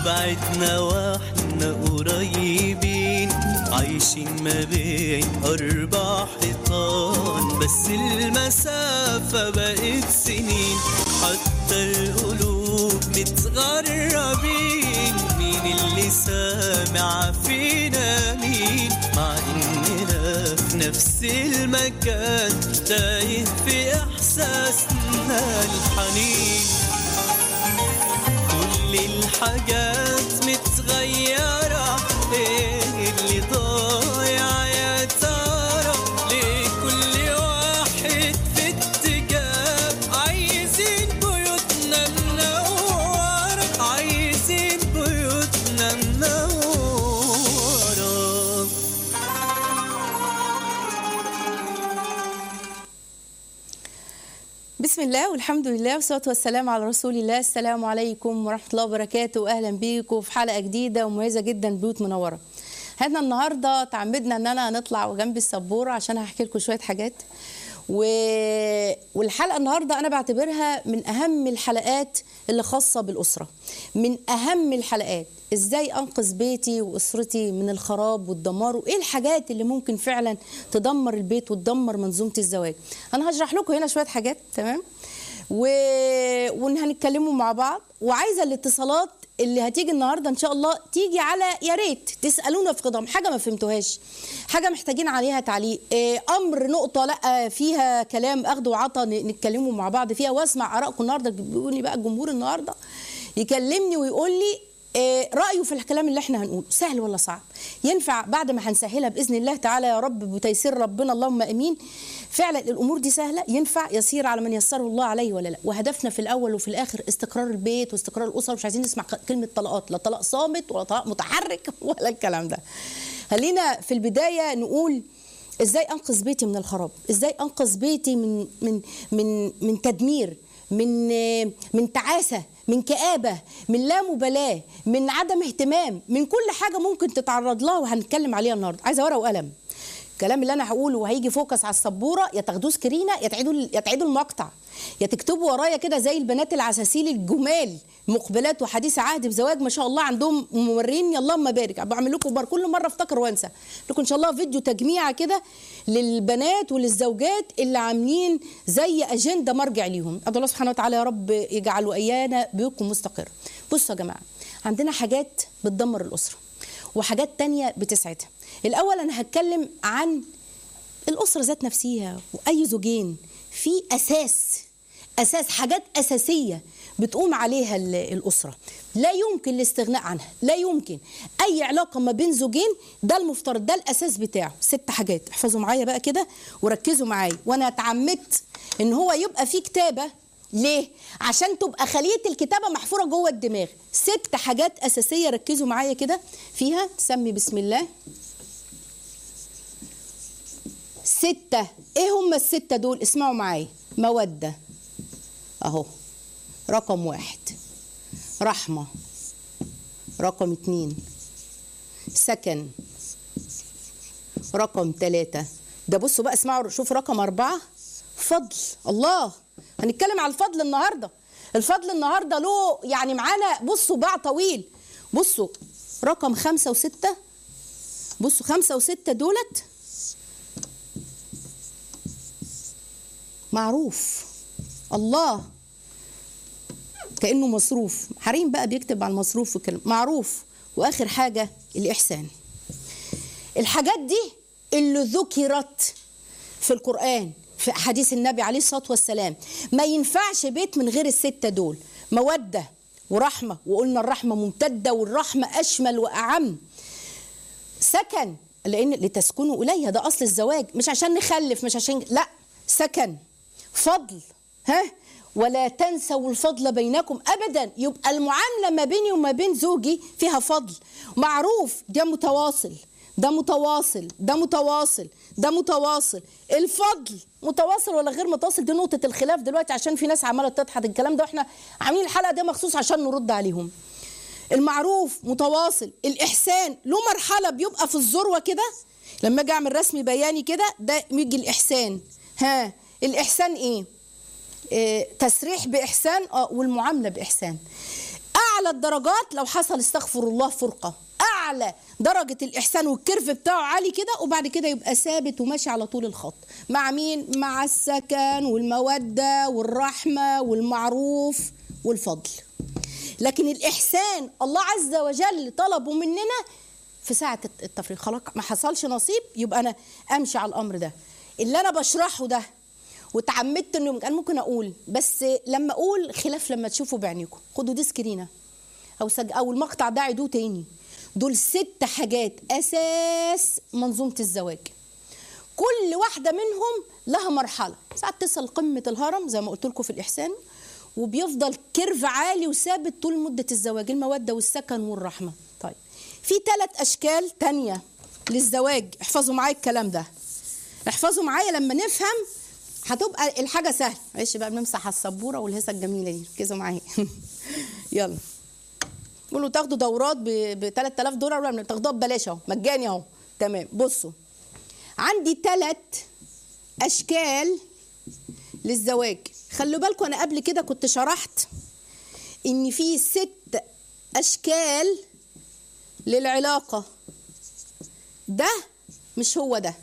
وبعدنا واحنا قريبين عايشين ما بين أربع حيطان بس المسافة بقت سنين حتى القلوب متغربين مين اللي سامع فينا مين مع إننا في نفس المكان تايه في إحساسنا الحنين كل الحاجات متغيرة ايه اللي ضايع يا ترى ليه كل واحد في اتجاه عايزين بيوتنا منورة عايزين بيوتنا منورة بسم الله والحمد لله والصلاة والسلام على رسول الله السلام عليكم ورحمة الله وبركاته أهلا بيكم في حلقة جديدة ومميزة جدا بيوت منورة احنا النهاردة تعمدنا ان انا نطلع جنب السبورة عشان هحكي لكم شوية حاجات و... والحلقة النهاردة أنا بعتبرها من أهم الحلقات اللي خاصة بالأسرة من أهم الحلقات إزاي أنقذ بيتي وأسرتي من الخراب والدمار وإيه الحاجات اللي ممكن فعلا تدمر البيت وتدمر منظومة الزواج أنا هشرح لكم هنا شوية حاجات تمام و... وهنتكلموا مع بعض وعايزة الاتصالات اللي هتيجي النهارده ان شاء الله تيجي على يا ريت تسالونا في قضام حاجه ما فهمتوهاش حاجه محتاجين عليها تعليق إيه امر نقطه لا فيها كلام اخذ وعطا ن- نتكلموا مع بعض فيها واسمع ارائكم النهارده بيقول لي بقى الجمهور النهارده يكلمني ويقول لي إيه رايه في الكلام اللي احنا هنقوله سهل ولا صعب ينفع بعد ما هنسهلها باذن الله تعالى يا رب بتيسير ربنا اللهم امين فعلا الامور دي سهله ينفع يسير على من يسره الله عليه ولا لا وهدفنا في الاول وفي الاخر استقرار البيت واستقرار الاسره مش عايزين نسمع كلمه طلقات لا طلاق صامت ولا طلاق متحرك ولا الكلام ده خلينا في البدايه نقول ازاي انقذ بيتي من الخراب ازاي انقذ بيتي من من من من تدمير من من تعاسه من كآبة من لا مبالاة من عدم اهتمام من كل حاجة ممكن تتعرض لها وهنتكلم عليها النهاردة عايزة ورقة وقلم الكلام اللي انا هقوله وهيجي فوكس على السبوره يا تاخدوه سكرينه يا تعيدوا يا تعيدوا المقطع يا تكتبوا ورايا كده زي البنات العساسيل الجمال مقبلات وحديث عهد بزواج ما شاء الله عندهم ممرين اللهم بارك بعمل لكم بار كل مره افتكر وانسى لكم ان شاء الله فيديو تجميعه كده للبنات وللزوجات اللي عاملين زي اجنده مرجع ليهم ادعو الله سبحانه وتعالى يا رب يجعل وايانا بيوتكم مستقر بصوا يا جماعه عندنا حاجات بتدمر الاسره وحاجات تانية بتسعدها الأول أنا هتكلم عن الأسرة ذات نفسها وأي زوجين في أساس أساس حاجات أساسية بتقوم عليها ال- الأسرة لا يمكن الاستغناء عنها لا يمكن أي علاقة ما بين زوجين ده المفترض ده الأساس بتاعه ست حاجات احفظوا معايا بقى كده وركزوا معايا وأنا اتعمدت إن هو يبقى في كتابة ليه؟ عشان تبقى خلية الكتابة محفورة جوه الدماغ ست حاجات أساسية ركزوا معايا كده فيها سمي بسم الله ستة ايه هم الستة دول اسمعوا معايا مودة اهو رقم واحد رحمة رقم اتنين سكن رقم ثلاثة ده بصوا بقى اسمعوا شوف رقم أربعة فضل الله هنتكلم على الفضل النهاردة الفضل النهاردة له يعني معانا بصوا باع طويل بصوا رقم خمسة وستة بصوا خمسة وستة دولت معروف الله كانه مصروف حريم بقى بيكتب على المصروف وكلام معروف واخر حاجه الاحسان الحاجات دي اللي ذكرت في القران في احاديث النبي عليه الصلاه والسلام ما ينفعش بيت من غير السته دول موده ورحمه وقلنا الرحمه ممتده والرحمه اشمل واعم سكن لان لتسكنوا اليها ده اصل الزواج مش عشان نخلف مش عشان لا سكن فضل ها ولا تنسوا الفضل بينكم ابدا يبقى المعامله ما بيني وما بين زوجي فيها فضل معروف ده متواصل ده متواصل ده متواصل ده متواصل الفضل متواصل ولا غير متواصل دي نقطه الخلاف دلوقتي عشان في ناس عماله تضحك الكلام ده واحنا عاملين الحلقه دي مخصوص عشان نرد عليهم المعروف متواصل الاحسان له مرحله بيبقى في الذروه كده لما اجي اعمل رسم بياني كده ده يجي الاحسان ها الاحسان ايه, إيه تسريح باحسان اه والمعامله باحسان اعلى الدرجات لو حصل استغفر الله فرقه اعلى درجه الاحسان والكيرف بتاعه عالي كده وبعد كده يبقى ثابت وماشي على طول الخط مع مين مع السكن والموده والرحمه والمعروف والفضل لكن الاحسان الله عز وجل طلبه مننا في ساعه التفريق خلاص ما حصلش نصيب يبقى انا امشي على الامر ده اللي انا بشرحه ده وتعمدت انه كان ممكن اقول بس لما اقول خلاف لما تشوفوا بعينيكم خدوا دي سكرينه او سج... او المقطع ده عيدوه تاني دول ست حاجات اساس منظومه الزواج كل واحده منهم لها مرحله ساعات تصل قمه الهرم زي ما قلت لكم في الاحسان وبيفضل كيرف عالي وثابت طول مده الزواج الموده والسكن والرحمه طيب في ثلاث اشكال تانية للزواج احفظوا معايا الكلام ده احفظوا معايا لما نفهم هتبقى الحاجه سهله معلش بقى بنمسح على السبوره والهيصه الجميله دي ركزوا معايا يلا قولوا تاخدوا دورات ب 3000 دولار ولا بتاخدوها ببلاش اهو مجاني اهو تمام بصوا عندي ثلاث اشكال للزواج خلوا بالكم انا قبل كده كنت شرحت ان في ست اشكال للعلاقه ده مش هو ده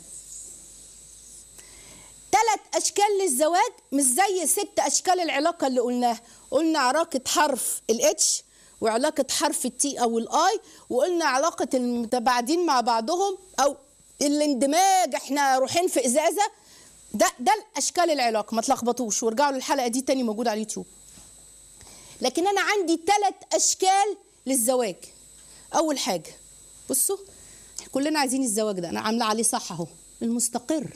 ثلاث اشكال للزواج مش زي ست اشكال العلاقه اللي قلناها قلنا علاقه حرف الاتش وعلاقه حرف التي او الاي وقلنا علاقه المتباعدين مع بعضهم او الاندماج احنا روحين في ازازه ده ده الاشكال العلاقه ما تلخبطوش وارجعوا للحلقه دي تاني موجوده على اليوتيوب لكن انا عندي ثلاث اشكال للزواج اول حاجه بصوا كلنا عايزين الزواج ده انا عامله عليه صح اهو المستقر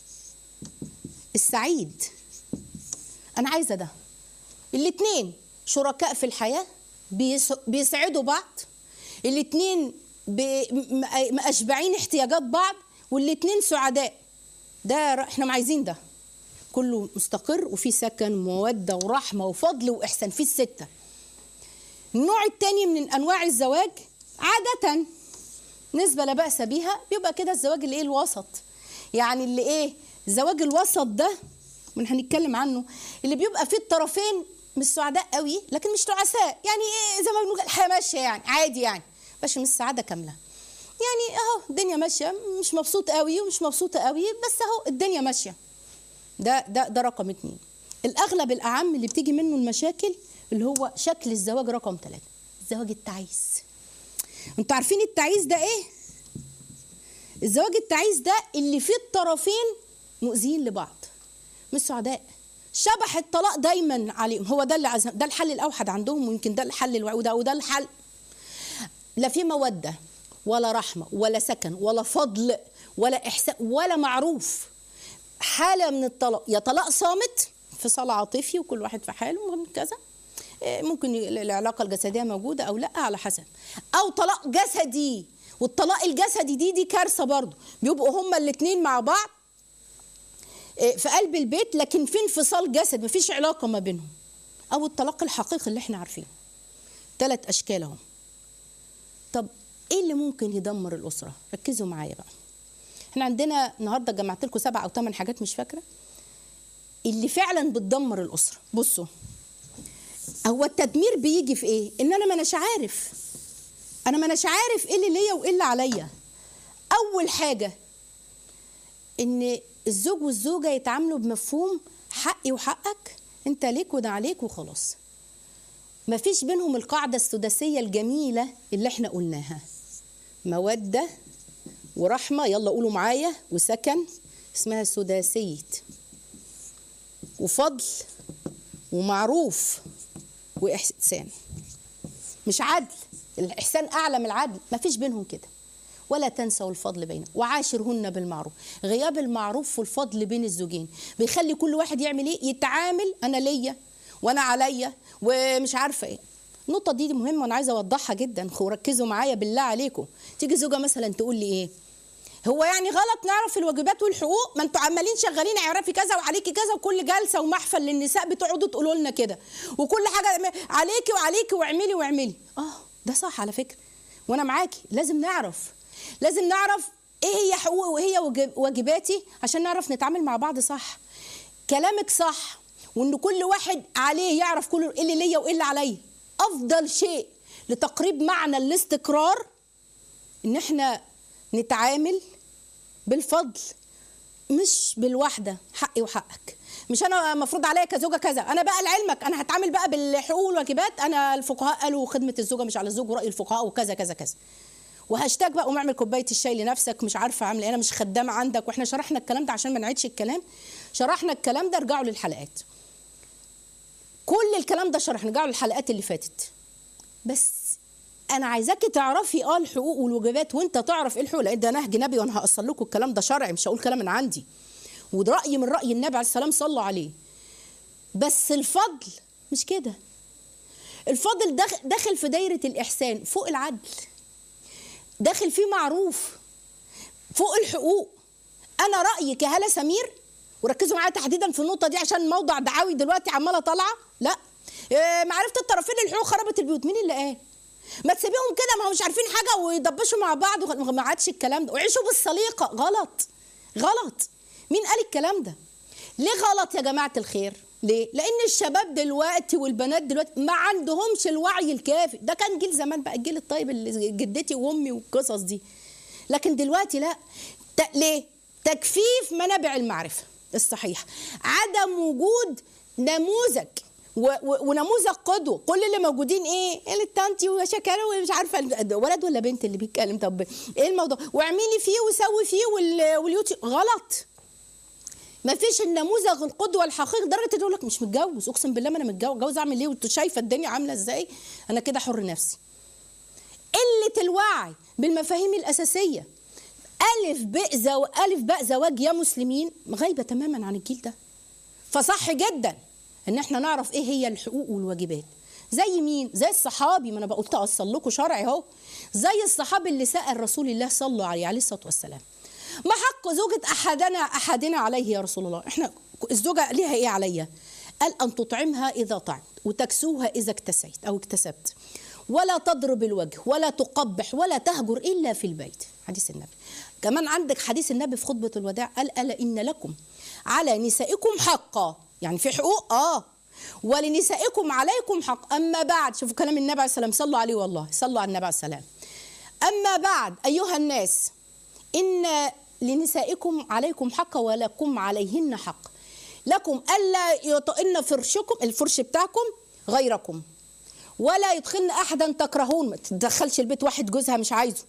السعيد انا عايزه ده الاتنين شركاء في الحياه بيس- بيسعدوا بعض الاتنين ب- م- مأشبعين احتياجات بعض والاتنين سعداء ده ر- احنا عايزين ده كله مستقر وفي سكن ومودة ورحمة وفضل وإحسان في الستة النوع التاني من أنواع الزواج عادة نسبة لا بأس بيها بيبقى كده الزواج اللي ايه الوسط يعني اللي ايه الزواج الوسط ده من هنتكلم عنه اللي بيبقى فيه الطرفين مش سعداء قوي لكن مش تعساء يعني ايه زي ما بنقول الحياه ماشيه يعني عادي يعني بس مش سعاده كامله يعني اهو الدنيا ماشيه مش مبسوط قوي ومش مبسوطه قوي بس اهو الدنيا ماشيه ده ده ده رقم اتنين الاغلب الاعم اللي بتيجي منه المشاكل اللي هو شكل الزواج رقم ثلاثة الزواج التعيس انتوا عارفين التعيس ده ايه الزواج التعيس ده اللي فيه الطرفين مؤذيين لبعض مش سعداء شبح الطلاق دايما عليهم هو ده اللي عز... ده الحل الاوحد عندهم ويمكن ده الحل الوع... وده وده الحل لا في موده ولا رحمه ولا سكن ولا فضل ولا احسان ولا معروف حاله من الطلاق يا طلاق صامت انفصال عاطفي وكل واحد في حاله مهم كذا إيه، ممكن ي- العلاقه الجسديه موجوده او لا على حسب او طلاق جسدي والطلاق الجسدي دي دي كارثه برضه بيبقوا هما الاثنين مع بعض إيه، في قلب البيت لكن في انفصال جسد مفيش علاقه ما بينهم او الطلاق الحقيقي اللي احنا عارفينه ثلاث اشكال اهم طب ايه اللي ممكن يدمر الاسره ركزوا معايا بقى احنا عندنا النهارده جمعت لكم سبع او ثمان حاجات مش فاكره اللي فعلا بتدمر الاسره بصوا هو التدمير بيجي في ايه ان انا ما اناش عارف انا ما اناش عارف ايه اللي ليا وايه اللي عليا اول حاجه ان الزوج والزوجه يتعاملوا بمفهوم حقي وحقك انت ليك وده عليك وخلاص مفيش بينهم القاعده السداسيه الجميله اللي احنا قلناها موده ورحمه يلا قولوا معايا وسكن اسمها سداسيه وفضل ومعروف واحسان مش عدل الاحسان اعلى من العدل مفيش بينهم كده ولا تنسوا الفضل بينهم وعاشرهن بالمعروف غياب المعروف والفضل بين الزوجين بيخلي كل واحد يعمل ايه يتعامل انا ليا وانا عليا ومش عارفه ايه النقطه دي مهمه وانا عايزه اوضحها جدا وركزوا معايا بالله عليكم تيجي زوجه مثلا تقول لي ايه هو يعني غلط نعرف الواجبات والحقوق ما انتوا عمالين شغالين اعرفي كذا وعليكي كذا وكل جلسه ومحفل للنساء بتقعدوا تقولوا لنا كده وكل حاجه م- عليكي وعليكي واعملي واعملي اه ده صح على فكره وانا معاكي لازم نعرف لازم نعرف ايه هي حقوقي وايه هي واجب- واجباتي عشان نعرف نتعامل مع بعض صح كلامك صح وان كل واحد عليه يعرف كل ايه اللي ليا وايه اللي عليا افضل شيء لتقريب معنى الاستقرار ان احنا نتعامل بالفضل مش بالوحده حقي وحقك مش انا المفروض عليا كزوجه كذا انا بقى لعلمك انا هتعامل بقى بالحقوق والواجبات انا الفقهاء قالوا خدمه الزوجه مش على الزوج وراي الفقهاء وكذا كذا كذا وهاشتاج بقى قوم اعمل كوبايه الشاي لنفسك مش عارفه عامله ايه انا مش خدامه عندك واحنا شرحنا الكلام ده عشان ما نعيدش الكلام شرحنا الكلام ده ارجعوا للحلقات كل الكلام ده شرحنا ارجعوا للحلقات اللي فاتت بس انا عايزاكي تعرفي اه الحقوق والواجبات وانت تعرف ايه الحقوق لان ده نهج نبي وانا هاصل لكم الكلام ده شرعي مش هقول كلام من عندي وده راي من راي النبي عليه السلام صلوا عليه بس الفضل مش كده الفضل داخل, داخل في دايره الاحسان فوق العدل داخل فيه معروف فوق الحقوق انا رايي كهاله سمير وركزوا معايا تحديدا في النقطه دي عشان موضع دعاوي دلوقتي عماله طالعه لا إيه، معرفه الطرفين الحقوق خربت البيوت مين اللي قال ما تسيبيهم كده ما هم مش عارفين حاجه ويدبشوا مع بعض وغ- ما عادش الكلام ده وعيشوا بالسليقه غلط غلط مين قال الكلام ده ليه غلط يا جماعه الخير ليه لان الشباب دلوقتي والبنات دلوقتي ما عندهمش الوعي الكافي ده كان جيل زمان بقى الجيل الطيب اللي جدتي وامي والقصص دي لكن دلوقتي لا ت... ليه تجفيف منابع المعرفه الصحيح عدم وجود نموذج و... و... ونموذج قدوه كل اللي موجودين ايه اللي التانتي وشكاله ومش عارفه ال- ولد ولا بنت اللي بيتكلم طب ايه الموضوع واعملي فيه وسوي فيه وال... واليوتيوب غلط ما فيش النموذج القدوه الحقيقي لدرجه إنه يقول لك مش متجوز اقسم بالله ما انا متجوز جوز اعمل ايه وانت شايفه الدنيا عامله ازاي انا كده حر نفسي قله الوعي بالمفاهيم الاساسيه الف باء زو... الف باء زواج يا مسلمين غايبه تماما عن الجيل ده فصح جدا ان احنا نعرف ايه هي الحقوق والواجبات زي مين زي الصحابي ما انا بقول اوصل لكم شرعي اهو زي الصحابي اللي سال رسول الله صلى الله عليه عليه الصلاه والسلام ما حق زوجة أحدنا أحدنا عليه يا رسول الله إحنا الزوجة ليها إيه عليا قال أن تطعمها إذا طعمت وتكسوها إذا اكتسيت أو اكتسبت ولا تضرب الوجه ولا تقبح ولا تهجر إلا في البيت حديث النبي كمان عندك حديث النبي في خطبة الوداع قال ألا إن لكم على نسائكم حقا يعني في حقوق آه ولنسائكم عليكم حق أما بعد شوفوا كلام النبي عليه السلام صلوا عليه والله صلوا على النبي عليه السلام أما بعد أيها الناس إن لنسائكم عليكم حق ولكم عليهن حق لكم ألا يطئن فرشكم الفرش بتاعكم غيركم ولا يدخلن أحدا تكرهون ما تدخلش البيت واحد جوزها مش عايزه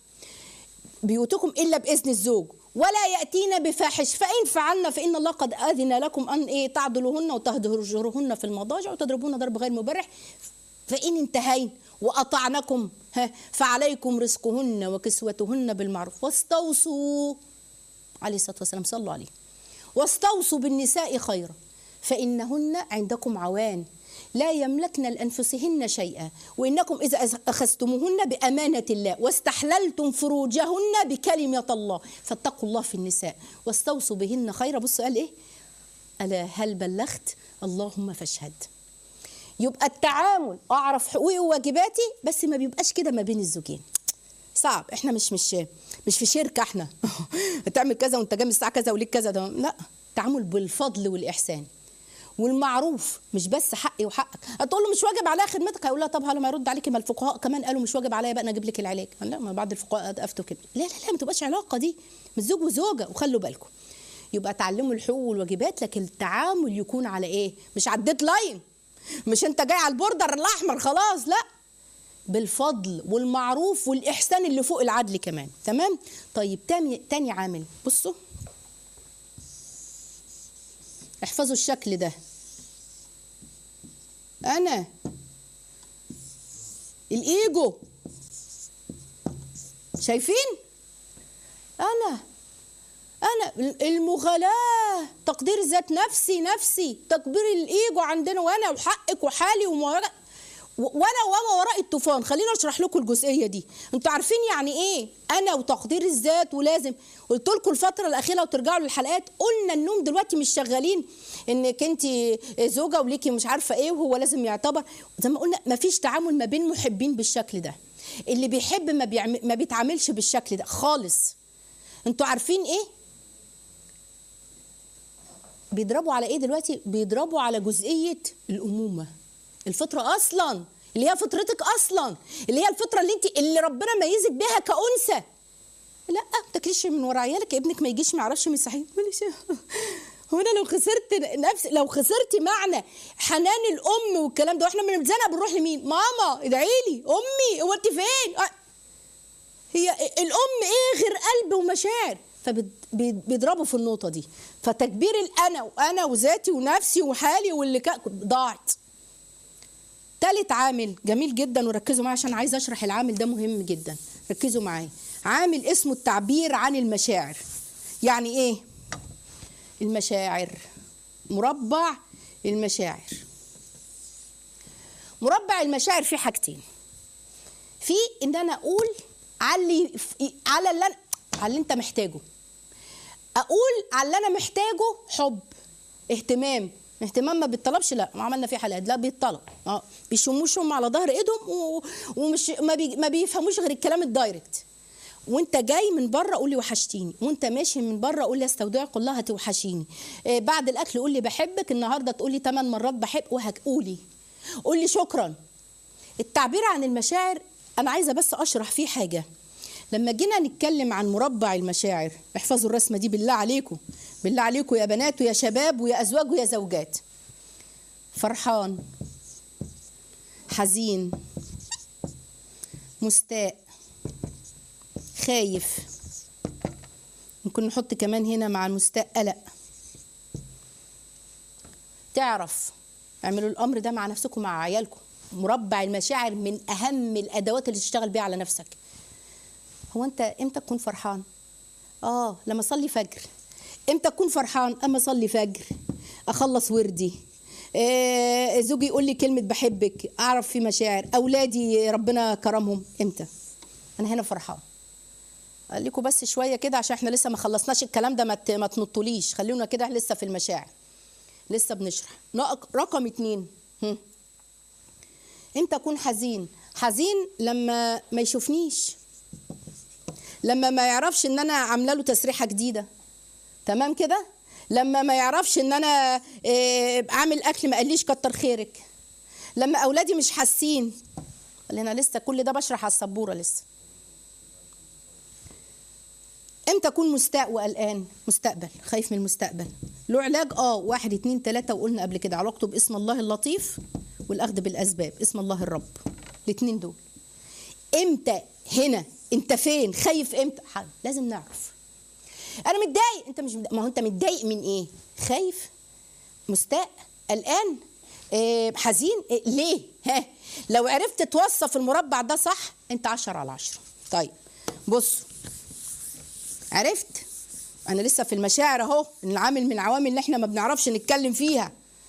بيوتكم إلا بإذن الزوج ولا يأتين بفاحش فإن فعلن فإن الله قد أذن لكم أن إيه تعدلوهن وتهجرهن في المضاجع وتضربون ضرب غير مبرح فإن انتهين وأطعنكم ها فعليكم رزقهن وكسوتهن بالمعروف واستوصوا عليه الصلاة والسلام صلوا عليه واستوصوا بالنساء خيرا فإنهن عندكم عوان لا يملكن لأنفسهن شيئا وإنكم إذا أخذتموهن بأمانة الله واستحللتم فروجهن بكلمة الله فاتقوا الله في النساء واستوصوا بهن خيرا بصوا قال إيه ألا هل بلغت اللهم فاشهد يبقى التعامل اعرف حقوقي وواجباتي بس ما بيبقاش كده ما بين الزوجين صعب احنا مش مش مش في شركه احنا تعمل كذا وانت جاي من الساعه كذا وليك كذا ده لا تعامل بالفضل والاحسان والمعروف مش بس حقي وحقك هتقول له مش واجب عليا خدمتك هيقول لها طب هلا ما يرد عليك ما الفقهاء كمان قالوا مش واجب عليا بقى انا اجيب لك العلاج لا ما بعض الفقهاء افتوا كده لا لا لا ما تبقاش علاقه دي مش زوج وزوجه وخلوا بالكم يبقى تعلموا الحقوق والواجبات لكن التعامل يكون على ايه مش على الديد لاين مش انت جاي على البوردر الاحمر خلاص لا بالفضل والمعروف والاحسان اللي فوق العدل كمان تمام طيب تاني تاني عامل بصوا احفظوا الشكل ده انا الايجو شايفين انا انا المغالاه تقدير الذات نفسي نفسي تكبير الايجو عندنا وانا وحقك وحالي ومواجهه وانا وما وراء الطوفان خليني اشرح لكم الجزئيه دي انتوا عارفين يعني ايه انا وتقدير الذات ولازم قلت لكم الفتره الاخيره وترجعوا للحلقات قلنا انهم دلوقتي مش شغالين انك انت زوجه وليكي مش عارفه ايه وهو لازم يعتبر زي ما قلنا مفيش تعامل ما بين محبين بالشكل ده اللي بيحب ما, بيعمل ما بيتعاملش بالشكل ده خالص انتوا عارفين ايه بيضربوا على ايه دلوقتي بيضربوا على جزئيه الامومه الفطره اصلا اللي هي فطرتك اصلا اللي هي الفطره اللي انت اللي ربنا ميزك بيها كانثى لا ما تاكليش من ورا عيالك ابنك ما يجيش ما يعرفش من صحيح معلش هو انا لو خسرت نفس لو خسرت معنى حنان الام والكلام ده واحنا من بنتزنق بنروح لمين ماما ادعي لي امي هو انت فين آه. هي الام ايه غير قلب ومشاعر فبيضربوا في النقطه دي فتكبير الانا وانا وذاتي ونفسي وحالي واللي كا... ضاعت تالت عامل جميل جدا وركزوا معايا عشان عايز اشرح العامل ده مهم جدا ركزوا معايا عامل اسمه التعبير عن المشاعر يعني ايه المشاعر مربع المشاعر مربع المشاعر فيه حاجتين في ان انا اقول على اللي على اللي أنا على اللي انت محتاجه اقول على اللي انا محتاجه حب اهتمام اهتمام ما بيطلبش لا ما عملنا فيه حلقات لا بيطلب اه بيشموشهم على ظهر ايدهم و... ومش ما, بي... ما بيفهموش غير الكلام الدايركت وانت جاي من بره قول لي وحشتيني وانت ماشي من بره قول لي استودعك قول لها توحشيني آه بعد الاكل قول لي بحبك النهارده تقول لي 8 مرات بحب وهتقولي قول لي شكرا التعبير عن المشاعر انا عايزه بس اشرح فيه حاجه لما جينا نتكلم عن مربع المشاعر احفظوا الرسمه دي بالله عليكم بالله عليكم يا بنات ويا شباب ويا ازواج ويا زوجات فرحان حزين مستاء خايف ممكن نحط كمان هنا مع المستاء قلق تعرف اعملوا الامر ده مع نفسكم مع عيالكم مربع المشاعر من اهم الادوات اللي تشتغل بيها على نفسك هو انت امتى تكون فرحان اه لما اصلي فجر امتى اكون فرحان اما اصلي فجر اخلص وردي آه زوجي يقول لي كلمه بحبك اعرف في مشاعر اولادي ربنا كرمهم امتى انا هنا فرحان قال لكم بس شويه كده عشان احنا لسه ما خلصناش الكلام ده ما ما تنطوليش خلونا كده لسه في المشاعر لسه بنشرح رقم اتنين هم. امتى اكون حزين حزين لما ما يشوفنيش لما ما يعرفش ان انا عامله له تسريحه جديده تمام كده لما ما يعرفش ان انا عامل اكل ما قاليش كتر خيرك لما اولادي مش حاسين قال انا لسه كل ده بشرح على السبوره لسه امتى اكون مستاء وقلقان مستقبل خايف من المستقبل له علاج اه واحد اتنين تلاته وقلنا قبل كده علاقته باسم الله اللطيف والاخذ بالاسباب اسم الله الرب الاتنين دول امتى هنا انت فين خايف امتى حل. لازم نعرف انا متضايق انت مش متضايق. ما هو انت متضايق من ايه خايف مستاء قلقان إيه حزين إيه ليه ها لو عرفت توصف المربع ده صح انت عشرة على عشرة طيب بصوا عرفت انا لسه في المشاعر اهو العامل من العوامل اللي احنا ما بنعرفش نتكلم فيها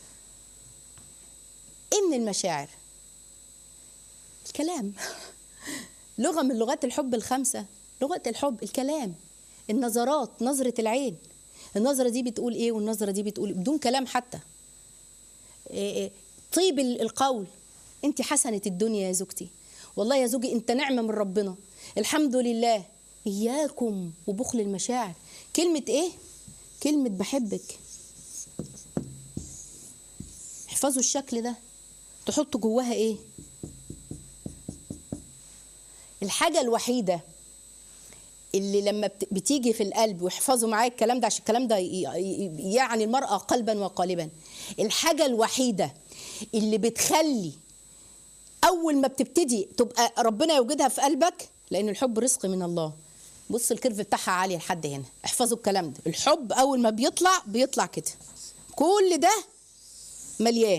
ايه من المشاعر الكلام لغه من لغات الحب الخمسه لغه الحب الكلام النظرات نظره العين النظره دي بتقول ايه والنظره دي بتقول إيه؟ بدون كلام حتى إيه طيب القول انت حسنه الدنيا يا زوجتي والله يا زوجي انت نعمه من ربنا الحمد لله اياكم وبخل المشاعر كلمه ايه كلمه بحبك احفظوا الشكل ده تحطوا جواها ايه الحاجه الوحيده اللي لما بتيجي في القلب واحفظوا معايا الكلام ده عشان الكلام ده يعني المرأة قلبا وقالبا الحاجة الوحيدة اللي بتخلي أول ما بتبتدي تبقى ربنا يوجدها في قلبك لأن الحب رزق من الله بص الكيرف بتاعها عالي لحد هنا احفظوا الكلام ده الحب أول ما بيطلع بيطلع كده كل ده مليان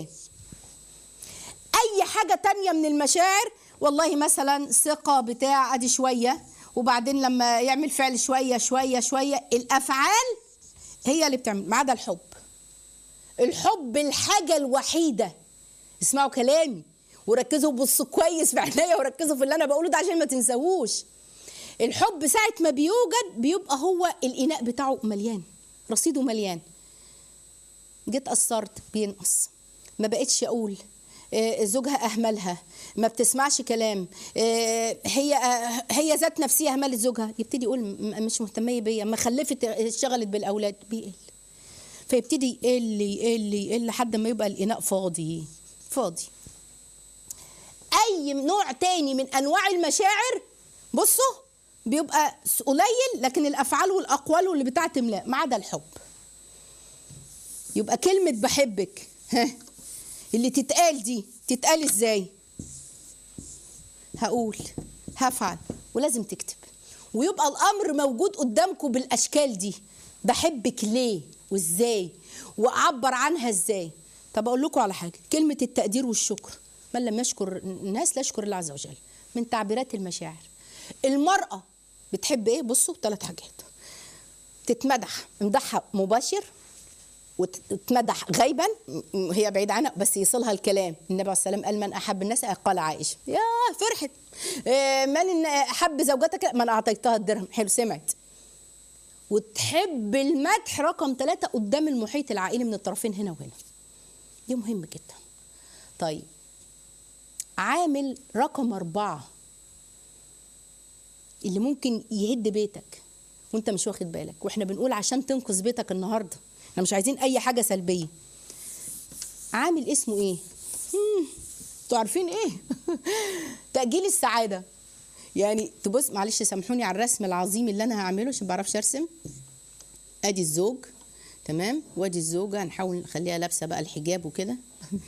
أي حاجة تانية من المشاعر والله مثلا ثقة بتاع ادي شوية وبعدين لما يعمل فعل شوية شوية شوية الأفعال هي اللي بتعمل ما عدا الحب الحب الحاجة الوحيدة اسمعوا كلامي وركزوا بصوا كويس في عينيا وركزوا في اللي انا بقوله ده عشان ما تنساهوش الحب ساعة ما بيوجد بيبقى هو الإناء بتاعه مليان رصيده مليان جيت قصرت بينقص ما بقتش أقول زوجها اهملها ما بتسمعش كلام هي هي ذات نفسها اهملت زوجها يبتدي يقول مش مهتميه بيا ما خلفت اشتغلت بالاولاد بيقل فيبتدي يقل يقل يقل لحد ما يبقى الاناء فاضي فاضي اي نوع تاني من انواع المشاعر بصوا بيبقى قليل لكن الافعال والاقوال واللي بتاع تملاه ما عدا الحب يبقى كلمه بحبك ها اللي تتقال دي تتقال ازاي هقول هفعل ولازم تكتب ويبقى الامر موجود قدامكم بالاشكال دي بحبك ليه وازاي واعبر عنها ازاي طب اقول لكم على حاجه كلمه التقدير والشكر من لم يشكر الناس لا يشكر الله عز وجل من تعبيرات المشاعر المراه بتحب ايه بصوا ثلاث حاجات تتمدح مدحها مباشر وتمدح غيبا م- هي بعيد عنها بس يصلها الكلام النبي عليه السلام قال من احب الناس قال عائشه يا فرحت إيه، من إن احب زوجتك من اعطيتها الدرهم حلو سمعت وتحب المدح رقم ثلاثة قدام المحيط العائلي من الطرفين هنا وهنا دي مهم جدا طيب عامل رقم أربعة اللي ممكن يهد بيتك وانت مش واخد بالك واحنا بنقول عشان تنقذ بيتك النهارده احنا مش عايزين اي حاجه سلبيه عامل اسمه ايه مم، انتوا عارفين ايه تاجيل السعاده يعني تبص معلش سامحوني على الرسم العظيم اللي انا هعمله عشان ما بعرفش ارسم ادي الزوج تمام وادي الزوجه هنحاول نخليها لابسه بقى الحجاب وكده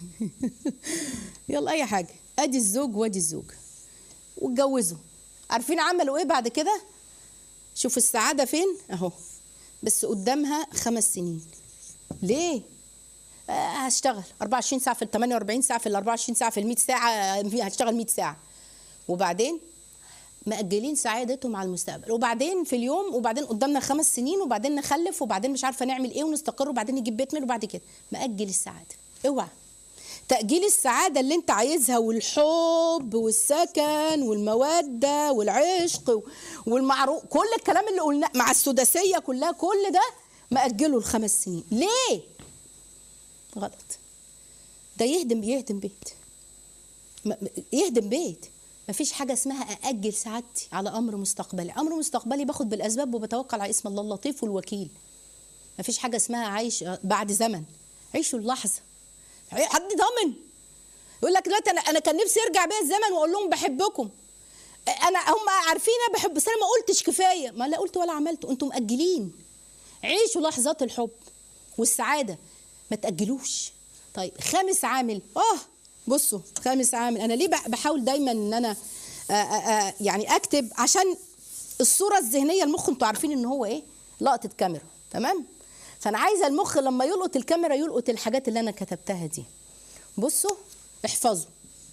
يلا اي حاجه ادي الزوج وادي الزوجه واتجوزوا عارفين عملوا ايه بعد كده شوف السعاده فين اهو بس قدامها خمس سنين ليه آه هشتغل 24 ساعه في ال 48 ساعه في ال 24 ساعه في ال 100 ساعه هشتغل 100 ساعه وبعدين مأجلين سعادتهم على المستقبل وبعدين في اليوم وبعدين قدامنا خمس سنين وبعدين نخلف وبعدين مش عارفه نعمل ايه ونستقر وبعدين نجيب بيت من وبعد كده مأجل السعاده اوعى تأجيل السعادة اللي انت عايزها والحب والسكن والمودة والعشق والمعروف كل الكلام اللي قلناه مع السداسية كلها كل ده مأجله الخمس سنين ليه؟ غلط ده يهدم يهدم بيت م- م- يهدم بيت مفيش حاجة اسمها أأجل سعادتي على أمر مستقبلي أمر مستقبلي باخد بالأسباب وبتوكل على اسم الله اللطيف والوكيل مفيش حاجة اسمها عايش بعد زمن عيشوا اللحظة حد ضامن يقول لك دلوقتي انا انا كان نفسي يرجع بيا الزمن واقول لهم بحبكم انا هم عارفين انا بحب بس انا ما قلتش كفايه ما لا قلت ولا عملت انتم مأجلين عيشوا لحظات الحب والسعاده ما تأجلوش طيب خامس عامل اه بصوا خامس عامل انا ليه بح- بحاول دايما ان انا آآ آآ يعني اكتب عشان الصوره الذهنيه المخ انتوا عارفين ان هو ايه لقطه كاميرا تمام فانا عايزه المخ لما يلقط الكاميرا يلقط الحاجات اللي انا كتبتها دي بصوا احفظوا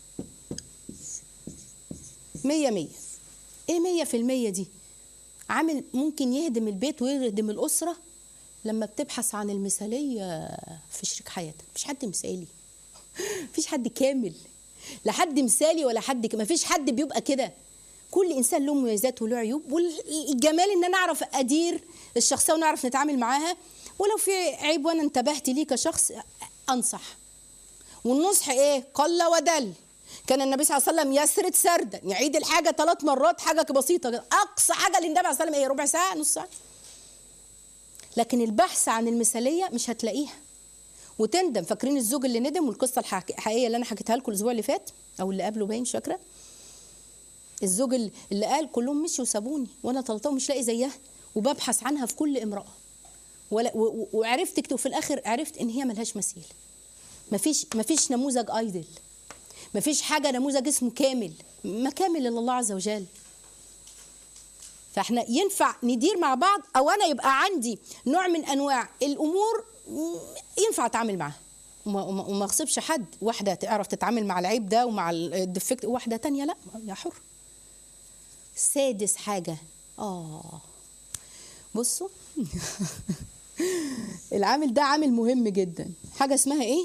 مية مية ايه مية في المية دي عامل ممكن يهدم البيت ويهدم الأسرة لما بتبحث عن المثالية في شريك حياتك مفيش حد مثالي مفيش حد كامل لا حد مثالي ولا حد ك... مفيش حد بيبقى كده كل انسان له مميزات وله عيوب والجمال ان انا اعرف ادير الشخصيه ونعرف نتعامل معاها ولو في عيب وانا انتبهت ليه كشخص انصح والنصح ايه قل ودل كان النبي صلى الله عليه وسلم يسرد سردا يعيد الحاجه ثلاث مرات حاجه بسيطه كده. اقصى حاجه للنبي عليه الصلاه والسلام ايه ربع ساعه نص ساعه لكن البحث عن المثاليه مش هتلاقيها وتندم فاكرين الزوج اللي ندم والقصه الحق- الحقيقيه اللي انا حكيتها لكم الاسبوع اللي فات او اللي قبله باين مش فاكره الزوج ال- اللي قال كلهم مشوا وسابوني وانا طلبتهم مش لاقي زيها وببحث عنها في كل امراه ولا و- و- وعرفت كده وفي الاخر عرفت ان هي ملهاش مثيل مفيش مفيش نموذج ايدل مفيش حاجه نموذج اسمه كامل ما كامل الا الله عز وجل فاحنا ينفع ندير مع بعض او انا يبقى عندي نوع من انواع الامور م- ينفع اتعامل معاها وما, وما, وما اغصبش حد واحده تعرف تتعامل مع العيب ده ومع الديفكت واحده تانية لا يا حر سادس حاجه اه بصوا العامل ده عامل مهم جدا حاجه اسمها ايه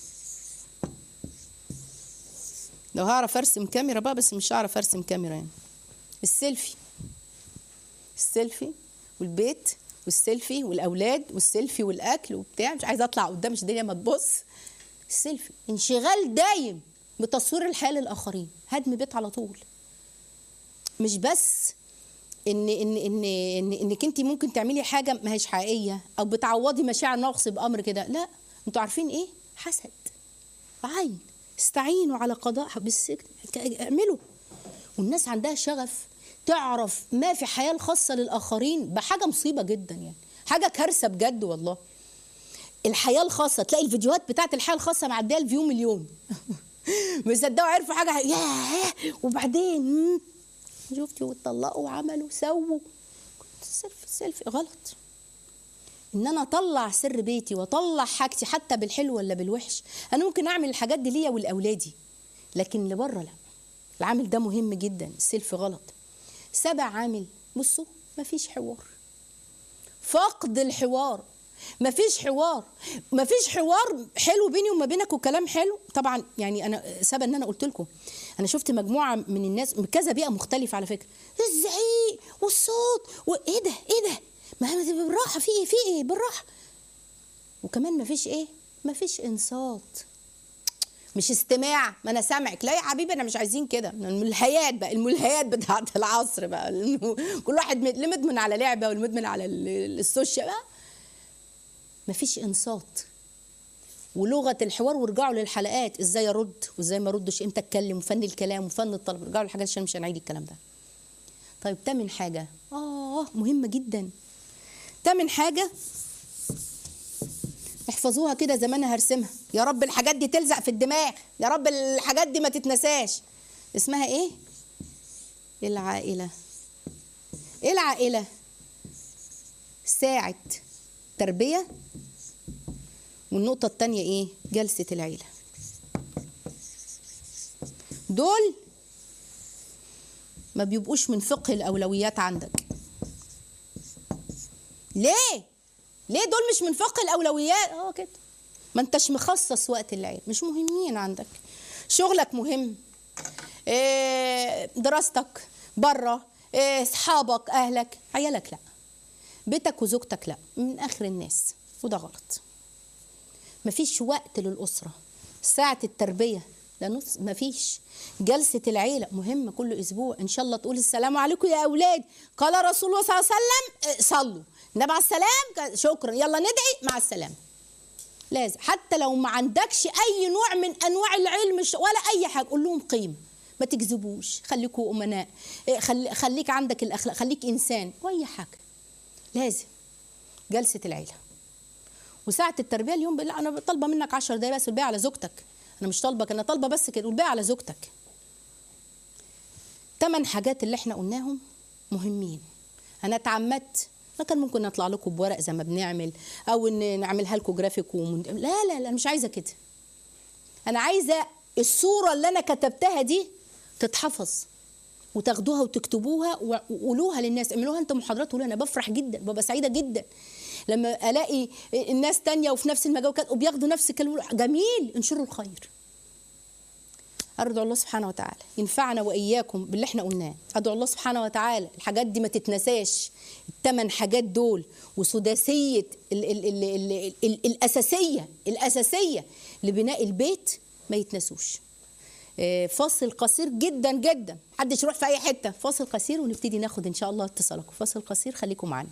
لو هعرف ارسم كاميرا بقى بس مش هعرف ارسم كاميرا يعني السيلفي السيلفي والبيت والسيلفي والاولاد والسيلفي والاكل وبتاع مش عايزه اطلع قدام مش الدنيا ما تبص السيلفي انشغال دايم بتصوير الحياه للاخرين هدم بيت على طول مش بس ان ان ان, إن انك انت ممكن تعملي حاجه ما هيش حقيقيه او بتعوضي مشاعر نقص بامر كده لا انتوا عارفين ايه حسد عين استعينوا على قضاء بس اعملوا والناس عندها شغف تعرف ما في حياه الخاصه للاخرين بحاجه مصيبه جدا يعني حاجه كارثه بجد والله الحياه الخاصه تلاقي الفيديوهات بتاعت الحياه الخاصه معديه الفيو مليون مصدقوا عرفوا حاجه ياه وبعدين مم، شفتي واتطلقوا وعملوا سووا سيلفي سيلفي غلط ان انا اطلع سر بيتي واطلع حاجتي حتى بالحلو ولا بالوحش انا ممكن اعمل الحاجات دي ليا ولاولادي لكن اللي بره لا العامل ده مهم جدا السيلفي غلط سبع عامل بصوا مفيش حوار فقد الحوار مفيش حوار مفيش حوار حلو بيني وما بينك وكلام حلو طبعا يعني انا سبب ان انا قلت لكم انا شفت مجموعه من الناس من كذا بيئه مختلفه على فكره الزعيق والصوت وايه ده ايه ده ما هي بالراحه في ايه في ايه بالراحه وكمان مفيش ايه مفيش انصات مش استماع ما انا سامعك لا يا حبيبي انا مش عايزين كده الملهيات بقى الملهيات بتاعت العصر بقى كل واحد اللي مدمن على لعبه واللي مدمن على ال- السوشيال بقى مفيش انصات ولغه الحوار وارجعوا للحلقات ازاي ارد وازاي ما اردش امتى اتكلم وفن الكلام وفن الطلب ارجعوا للحاجات عشان مش هنعيد الكلام ده طيب تامن حاجه اه مهمه جدا تامن حاجه احفظوها كده زي ما انا هرسمها يا رب الحاجات دي تلزق في الدماغ يا رب الحاجات دي ما تتنساش اسمها ايه العائله ايه العائله ساعه تربيه والنقطه التانية ايه جلسه العيله دول ما بيبقوش من فقه الاولويات عندك ليه ليه دول مش من فقه الاولويات اه كده ما انتش مخصص وقت العيد مش مهمين عندك شغلك مهم إيه دراستك بره إيه اصحابك اهلك عيالك لا بيتك وزوجتك لا من اخر الناس وده غلط مفيش وقت للاسره ساعه التربيه ده نص مفيش جلسة العيلة مهمة كل أسبوع إن شاء الله تقول السلام عليكم يا أولاد قال رسول الله صلى الله عليه وسلم إيه، صلوا النبي على السلام شكرا يلا ندعي مع السلامة لازم حتى لو ما عندكش أي نوع من أنواع العلم ش- ولا أي حاجة قول لهم قيمة ما تكذبوش خليكوا أمناء إيه، خلي خليك عندك الأخلاق خليك إنسان وأي حاجة لازم جلسة العيلة وساعة التربية اليوم لا أنا طالبة منك 10 دقايق بس والباقي على زوجتك أنا مش طالبك أنا طالبة بس كده والباقي على زوجتك تمن حاجات اللي احنا قلناهم مهمين انا اتعمدت ما كان ممكن اطلع لكم بورق زي ما بنعمل او ان نعملها لكم جرافيك ومن... لا لا لا أنا مش عايزه كده انا عايزه الصوره اللي انا كتبتها دي تتحفظ وتاخدوها وتكتبوها وقولوها للناس اعملوها انت محاضرات قولوا انا بفرح جدا ببقى سعيده جدا لما الاقي الناس تانية وفي نفس المجال وكده وبياخدوا نفس الكلام جميل انشروا الخير أرجو الله سبحانه وتعالى ينفعنا وإياكم باللي احنا قلناه أدعو الله سبحانه وتعالى الحاجات دي ما تتنساش الثمان حاجات دول وسداسية ال ال ال ال ال الأساسية الأساسية لبناء البيت ما يتنسوش آه، فاصل قصير جدا جدا محدش يروح في أي حتة فاصل قصير ونبتدي ناخد إن شاء الله اتصالكم فاصل قصير خليكم معانا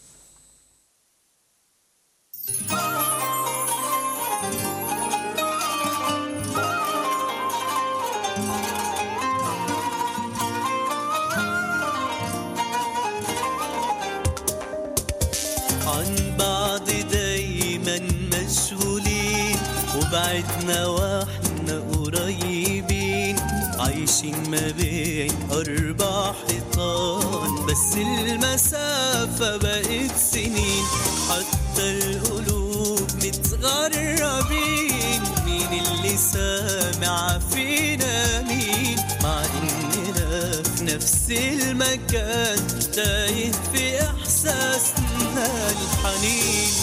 عن بعض دايما مشغولين وبعدنا واحنا قريبين عايشين ما بين أربع حيطان بس المسافة بقت سنين حتى القلوب متغربين مين اللي سامع فينا مين مع إننا في نفس المكان تايه في إحساسنا الحنين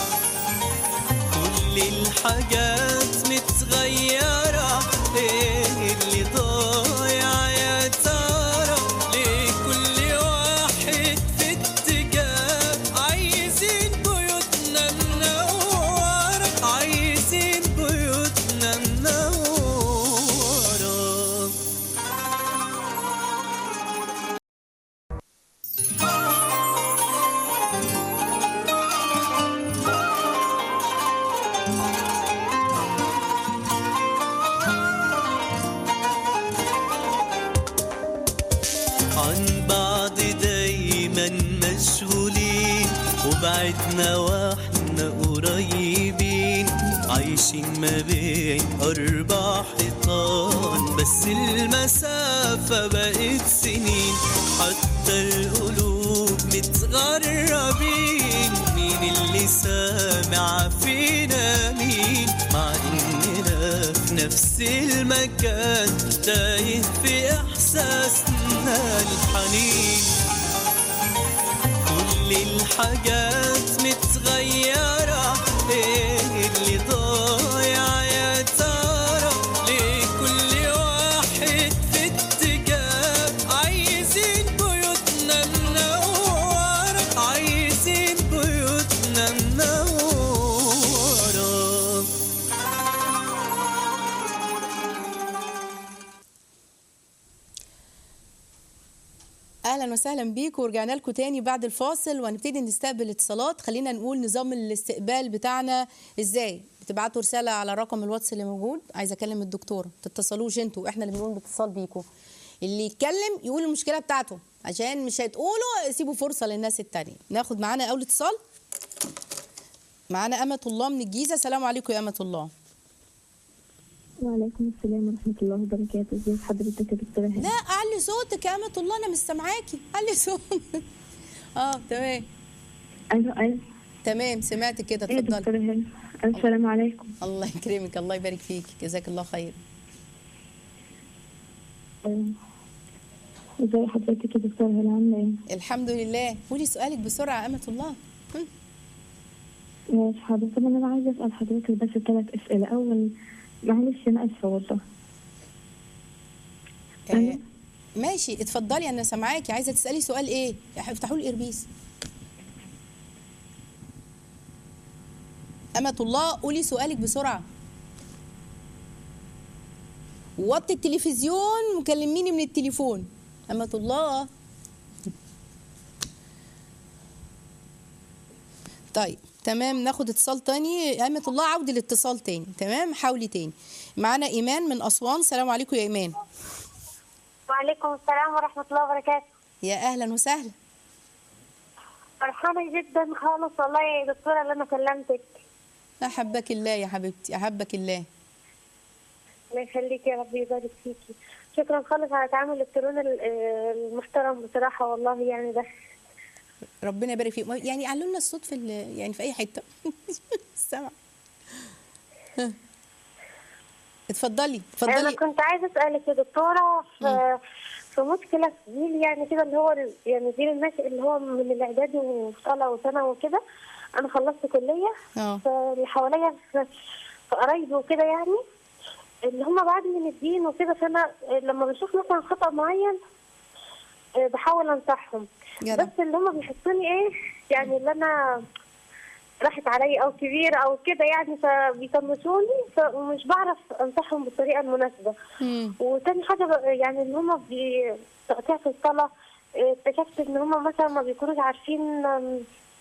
كل الحاجات متغيرة ايه اللي ضايع يا ترى ليه كل واحد في اتجاه عايزين بيوتنا منورة عايزين بيوتنا منورة عن بعض دايما مشغولين وبعدنا واحنا قريبين عايشين ما بين أربع حيطان بس المسافة بقت سنين حتى القلوب متغربين مين اللي سامع فينا مين مع إننا في نفس المكان تايه في إحساسنا الحنين كل الحاجات متغيرة ايه اللي ضايع يا ترى ليه كل واحد في اتجاه عايزين بيوتنا منورة عايزين بيوتنا منورة اهلا وسهلا بيكم ورجعنا لكم تاني بعد الفاصل وهنبتدي نستقبل اتصالات خلينا نقول نظام الاستقبال بتاعنا ازاي بتبعتوا رساله على رقم الواتس اللي موجود عايزه اكلم الدكتوره تتصلوش انتوا احنا اللي بنقول باتصال بيكم اللي يتكلم يقول المشكله بتاعته عشان مش هتقولوا سيبوا فرصه للناس التانية ناخد معانا اول اتصال معانا أمة الله من الجيزة السلام عليكم يا أمة الله وعليكم السلام ورحمة الله وبركاته ازي حضرتك يا دكتورة هاني لا علي صوتك يا أمة الله أنا مش سامعاكي علي صوتك اه تمام ايوه ايوه تمام سمعت كده ايه يا اتفضلي دكتورة هاني السلام عليكم الله يكرمك الله يبارك فيك جزاك الله خير آه، ازي حضرتك يا دكتورة هاني عاملة ايه؟ الحمد لله قولي سؤالك بسرعة يا أمة الله هم. ماشي حاضر طب انا عايزة اسأل حضرتك بس ثلاث اسئلة اول معلش انا اسفة والله آه أيوة. ماشي اتفضلي أنا سامعاكي عايزة تسألي سؤال إيه؟ افتحوا لي الإربيس أمة الله قولي سؤالك بسرعة وطي التلفزيون وكلميني من التليفون أمة الله طيب تمام ناخد اتصال تاني أمة الله عودي الاتصال تاني تمام حاولي تاني معانا إيمان من أسوان السلام عليكم يا إيمان وعليكم السلام ورحمة الله وبركاته يا أهلا وسهلا فرحانة جدا خالص والله يا دكتورة اللي أنا كلمتك أحبك الله يا حبيبتي أحبك الله الله يخليك يا رب يبارك فيكي شكرا خالص على تعامل الترون ال- المحترم بصراحة والله يعني ده ربنا يبارك فيك يعني علوا لنا الصوت في ال- يعني في أي حتة سامع ها. اتفضلي أنا اتفضلي كنت عايزة أسألك يا دكتورة في في مشكلة في جيل يعني كده اللي هو ال- يعني جيل الناشئ اللي هو من الإعدادي وصالة وثانوي وكده أنا خلصت كلية اه فاللي حواليا في في قرايبي وكده يعني اللي هم بعد من الدين وكده فانا لما بشوف مثلا خطأ معين آه، بحاول انصحهم جدع. بس اللي هم بيحسوني ايه يعني اللي انا راحت عليا او كبيرة او كده يعني فبيطنشوني ف- ومش بعرف انصحهم بالطريقة المناسبة مم. وتاني حاجة بقى يعني اللي هم تقطيع في الصلاة آه، اكتشفت ان هم مثلا ما بيكونوش عارفين آم،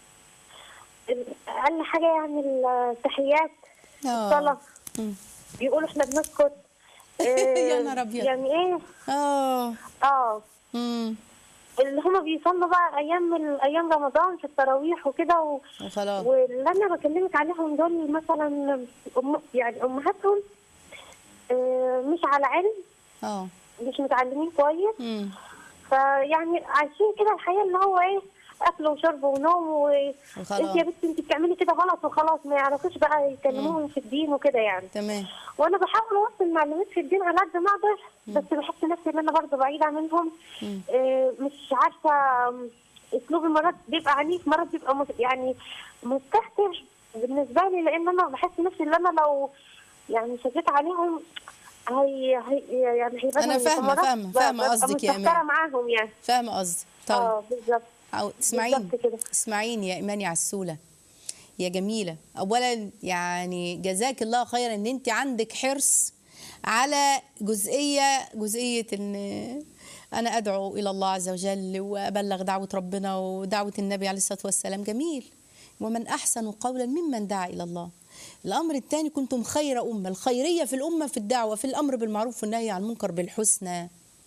اقل حاجة يعني التحيات اه الصلاة مم. بيقولوا احنا بنسكت آه، يا نهار أبيض. يعني ايه اه اه مم. اللي هما بيصلوا بقى ايام ال- ايام رمضان في التراويح وكده و... وخلاص واللي انا بكلمك عليهم دول مثلا أم... يعني امهاتهم آه، مش على علم اه مش متعلمين كويس مم. فيعني عايشين كده الحياه اللي هو ايه اكل وشرب ونوم و وخلاص. انت يا بنتي انت بتعملي كده غلط وخلاص ما يعرفوش بقى يكلموهم في الدين وكده يعني تمام وانا بحاول اوصل معلومات في الدين على قد ما اقدر بس بحس نفسي ان انا برضه بعيده عنهم مم. آه، مش عارفه آم، اسلوبي مرات بيبقى عنيف مرات بيبقى مس- يعني مستهتر بالنسبه لي لان انا بحس نفسي ان انا لو يعني شديت عليهم هي هي يعني هيبقى أنا فاهمة- فاهمة- فاهمة قصدك يا مستهترة إيمان. معاهم يعني فاهمة قصدي طيب اه بالظبط أو تسمعيني بالظبط كده. اسمعيني يا إيماني عسولة يا جميلة أولا يعني جزاك الله خيرا إن أنت عندك حرص على جزئية جزئية إن أنا أدعو إلى الله عز وجل وأبلغ دعوة ربنا ودعوة النبي عليه الصلاة والسلام جميل ومن أحسن قولا ممن دعا إلى الله الأمر الثاني كنتم خير أمة الخيرية في الأمة في الدعوة في الأمر بالمعروف والنهي عن المنكر بالحسنى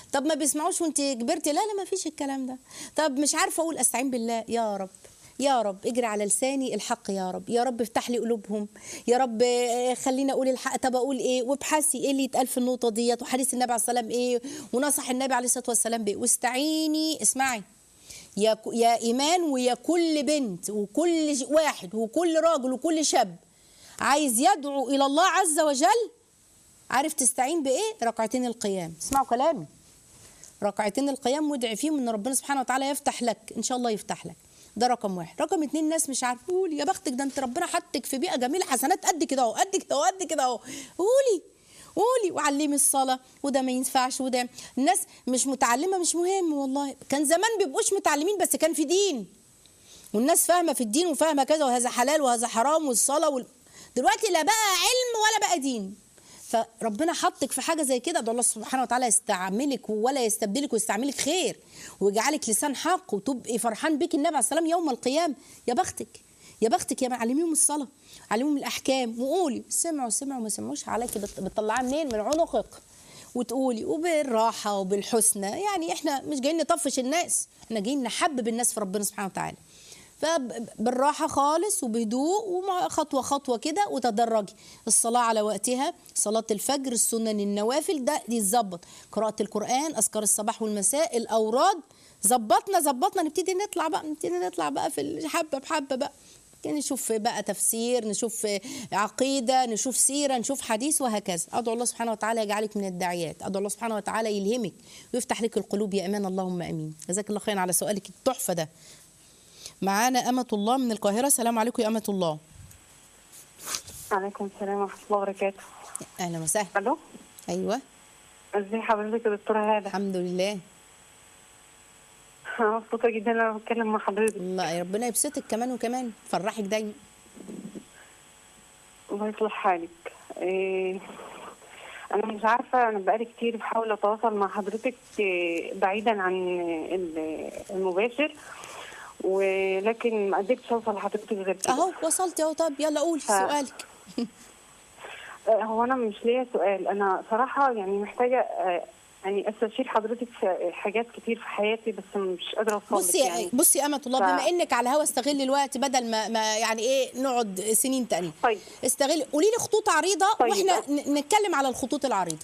طب ما بيسمعوش وانت كبرتي لا لا ما فيش الكلام ده طب مش عارفه اقول استعين بالله يا رب يا رب اجري على لساني الحق يا رب يا رب افتح لي قلوبهم يا رب آه، خليني اقول الحق طب اقول ايه وابحثي ايه اللي يتقال في النقطه ديت وحديث النبي عليه السلام ايه ونصح النبي عليه الصلاه والسلام بايه واستعيني اسمعي يا ك- يا ايمان ويا كل بنت وكل ش- واحد وكل راجل وكل شاب عايز يدعو الى الله عز وجل عارف تستعين بايه ركعتين القيام اسمعوا كلامي ركعتين القيام وادعي فيهم ان ربنا سبحانه وتعالى يفتح لك ان شاء الله يفتح لك ده رقم واحد رقم اتنين ناس مش عارفه قولي يا بختك ده انت ربنا حطك في بيئه جميله حسنات قد كده اهو قد كده اهو قد كده اهو قولي قولي وعلمي الصلاه وده ما ينفعش وده الناس مش متعلمه مش مهم والله كان زمان بيبقوش متعلمين بس كان في دين والناس فاهمه في الدين وفاهمه كذا وهذا حلال وهذا حرام والصلاه وال... دلوقتي لا بقى علم ولا بقى دين فربنا حطك في حاجه زي كده ده الله سبحانه وتعالى يستعملك ولا يستبدلك ويستعملك خير ويجعلك لسان حق وتبقي فرحان بك النبي عليه السلام يوم القيامه يا بختك يا بختك يا ما علميهم الصلاه علميهم الاحكام وقولي سمعوا سمعوا ما سمعوش عليك بت- بتطلعها منين من عنقك وتقولي وبالراحه وبالحسنى يعني احنا مش جايين نطفش الناس احنا جايين نحبب الناس في ربنا سبحانه وتعالى فبالراحه خالص وبهدوء ومع خطوه خطوه كده وتدرجي الصلاه على وقتها صلاه الفجر السنن النوافل ده دي تظبط قراءه القران اذكار الصباح والمساء الاوراد ظبطنا ظبطنا نبتدي نطلع بقى نبتدي نطلع بقى في حبه بحبه بقى نشوف بقى تفسير نشوف عقيدة نشوف سيرة نشوف حديث وهكذا أدعو الله سبحانه وتعالى يجعلك من الداعيات أدعو الله سبحانه وتعالى يلهمك ويفتح لك القلوب يا أمان اللهم أمين جزاك الله خيرا على سؤالك التحفة ده معانا أمة الله من القاهرة السلام عليكم يا أمة الله عليكم السلام ورحمة الله وبركاته أهلا وسهلا ألو أيوة ازي حضرتك يا دكتورة هادة الحمد لله أنا مبسوطة جدا إن أنا بتكلم مع حضرتك الله يا ربنا يبسطك كمان وكمان فرحك دايما الله يصلح حالك إيه أنا مش عارفة أنا بقالي كتير بحاول أتواصل مع حضرتك إيه، بعيدا عن ال- المباشر ولكن ما قدرتش أوصل لحضرتك غير كده أهو وصلت أهو طب يلا قول ف- سؤالك آه، هو أنا مش ليا سؤال أنا صراحة يعني محتاجة آه، يعني استشير حضرتك في حاجات كتير في حياتي بس مش قادرة أوصل بصي يعني. بصي يا أمة الله ف- بما إنك على الهوا استغلي الوقت بدل ما, ما يعني إيه نقعد سنين تانية طيب استغلي قولي لي خطوط عريضة طيب. وإحنا ن- نتكلم على الخطوط العريضة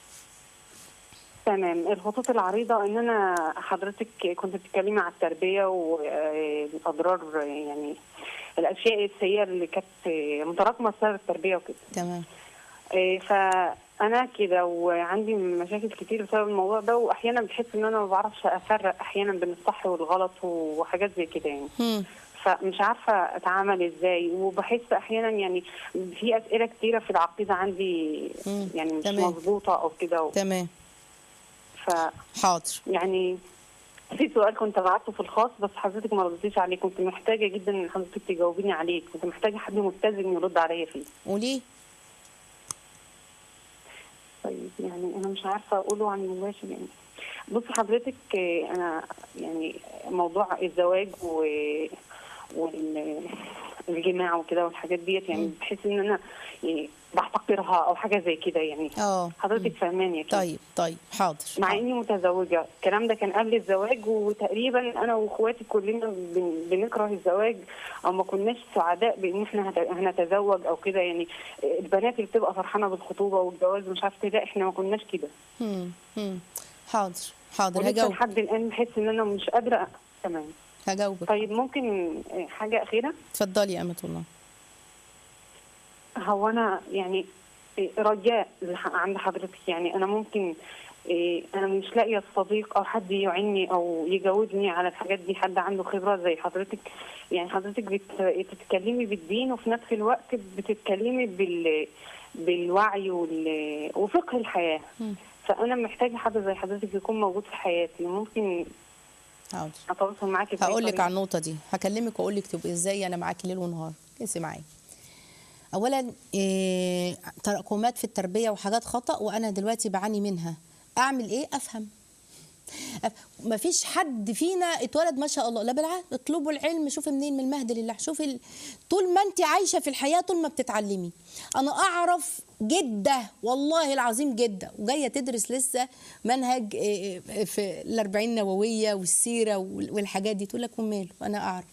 تمام الخطوط العريضة ان انا حضرتك كنت بتتكلمي على التربية والاضرار يعني الاشياء السيئة اللي كانت متراكمة بسبب التربية وكده تمام إيه، فانا كده وعندي مشاكل كتير بسبب الموضوع ده واحيانا بحس ان انا ما بعرفش افرق احيانا بين الصح والغلط وحاجات زي كده يعني هم. فمش عارفه اتعامل ازاي وبحس احيانا يعني في اسئله كتيره في العقيده عندي مم، يعني مش تمام. مظبوطه او كده تمام ف حاضر يعني في سؤال كنت بعته في الخاص بس حضرتك ما ردتيش عليه كنت محتاجه جدا ان حضرتك تجاوبيني عليه كنت محتاجه حد متزن يرد عليا فيه قولي طيب يعني انا مش عارفه اقوله عن المباشر يعني بص حضرتك آه، انا يعني موضوع الزواج و والجماع وكده والحاجات ديت يعني مم. بحس ان انا يعني بحتقرها او حاجه زي كده يعني اه حضرتك فاهماني أكيد. طيب طيب حاضر مع حاضر. اني متزوجه الكلام ده كان قبل الزواج وتقريبا انا واخواتي كلنا بن- بنكره الزواج او ما كناش سعداء بان احنا هت- هنتزوج او كده يعني البنات اللي بتبقى فرحانه بالخطوبه والجواز مش عارفه لا احنا ما كناش كده هم. هم. حاضر حاضر ولسه هجاوب لحد الان بحس ان انا مش قادره تمام هجاوبك طيب ممكن آه، حاجه اخيره اتفضلي يا أمة الله هو انا يعني آه، رجاء لح- عند حضرتك يعني انا ممكن آه، انا مش لاقيه صديق او حد يعني او يجاوبني على الحاجات دي حد عنده خبره زي حضرتك يعني حضرتك بت- بتتكلمي بالدين وفي نفس الوقت بتتكلمي بال بالوعي وال- وفقه الحياه مم. فانا محتاجه حد زي حضرتك يكون موجود في حياتي ممكن حاضر اتواصل معاكي بأي هقول لك طريقة. على النقطه دي هكلمك واقول لك تبقي ازاي انا معاكي ليل ونهار كيسي معايا اولا إيه تراكمات في التربيه وحاجات خطا وانا دلوقتي بعاني منها اعمل ايه افهم ما فيش حد فينا اتولد ما شاء الله لا بالعكس اطلبوا العلم شوفي منين من المهد لله شوفي ال... طول ما انت عايشه في الحياه طول ما بتتعلمي انا اعرف جده والله العظيم جده وجايه تدرس لسه منهج إيه، إيه، في الأربعين نوويه والسيره وال- والحاجات دي تقول لك وماله انا اعرف